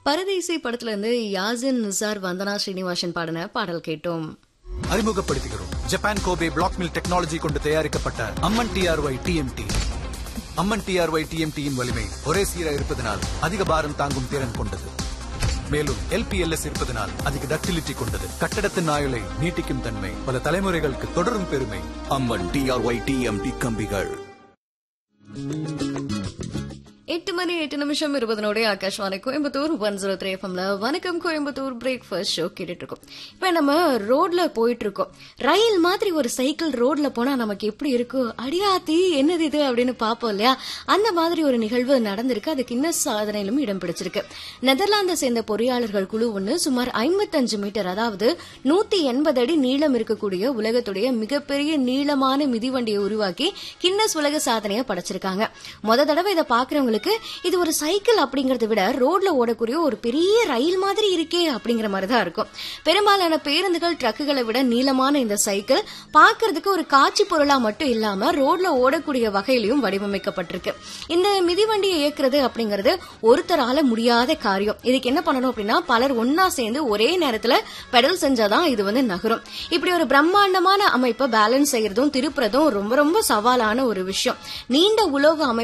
பரதேசி படத்துல இருந்து யாசின் நிசார் வந்தனா ஸ்ரீனிவாசன் பாடின பாடல் கேட்டோம் அறிமுகப்படுத்துகிறோம் Japan Kobe black mill technology கொண்டு தயாரிக்கப்பட்ட Amman TRY TMT Amman TRY டிஎம்டியின் வலிமை ஒரே சீரா இருப்பதனால் அதிக பாரம் தாங்கும் திறன் கொண்டது மேலும் எல்பிஎல்எஸ் இருப்பதனால் அதிக டக்டிலிட்டி கொண்டது கட்டடத்தின் ஆயுளை நீட்டிக்கும் தன்மை பல தலைமுறைகளுக்கு தொடரும் பெருமை அம்மன் டிஆர்ஒய் டிஎம்டி கம்பிகள் எட்டு மணி எட்டு நிமிஷம் இருபதனோட Akashvani Coimbatore one zero three எஃப்எம்ல வணக்கம் கோயம்புத்தூர் பிரேக்ஃபாஸ்ட் ஷோ கேட்டுட்டு இருக்கோம் இப்ப நம்ம ரோட்ல போயிட்டு இருக்கோம் ரயில் மாதிரி ஒரு சைக்கிள் ரோட்ல போனா நமக்கு எப்படி இருக்கும் அடியாத்தி என்னது இது அப்படின்னு பாப்போம் இல்லையா அந்த மாதிரி ஒரு நிகழ்வு நடந்திருக்கு அது கின்னஸ் சாதனையிலும் இடம் பிடிச்சிருக்கு நெதர்லாந்தை சேர்ந்த பொறியாளர்கள் குழு ஒன்று சுமார் ஐம்பத்தஞ்சு மீட்டர் அதாவது நூத்தி எண்பது அடி நீளம் இருக்கக்கூடிய உலகத்துடைய மிகப்பெரிய நீளமான மிதிவண்டியை உருவாக்கி கின்னஸ் உலக சாதனையை படைச்சிருக்காங்க முத தடவை இதை பாக்குறவங்களுக்கு இது ஒரு சைக்கிள் அப்படிங்கறத விட ரோட்ல ஓடக்கூடிய ஒரு பெரிய ரயில் மாதிரி இருக்கே அப்படிங்கிற மாதிரி தான் இருக்கும் பெரும்பாலான பேருந்துகள் ட்ரக்குகளை விட நீளமான இந்த சைக்கிள் பார்க்கிறதுக்கு ஒரு காட்சி பொருளா மட்டும் இல்லாம ரோட்ல ஓடக்கூடிய வகையிலையும் வடிவமைக்கப்பட்டிருக்கு இந்த மிதிவண்டியை இயக்குறது அப்படிங்கிறது ஒருத்தரால முடியாத காரியம் இதுக்கு என்ன பண்ணணும் அப்படின்னா பலர் ஒன்னா சேர்ந்து ஒரே நேரத்துல பெடல் செஞ்சாதான் இது வந்து நகரும் இப்படி ஒரு பிரம்மாண்டமான அமைப்பை பேலன்ஸ் செய்யறதும் திருப்புறதும் ரொம்ப ரொம்ப சவாலான ஒரு விஷயம் நீண்ட உலோக அமைப்பு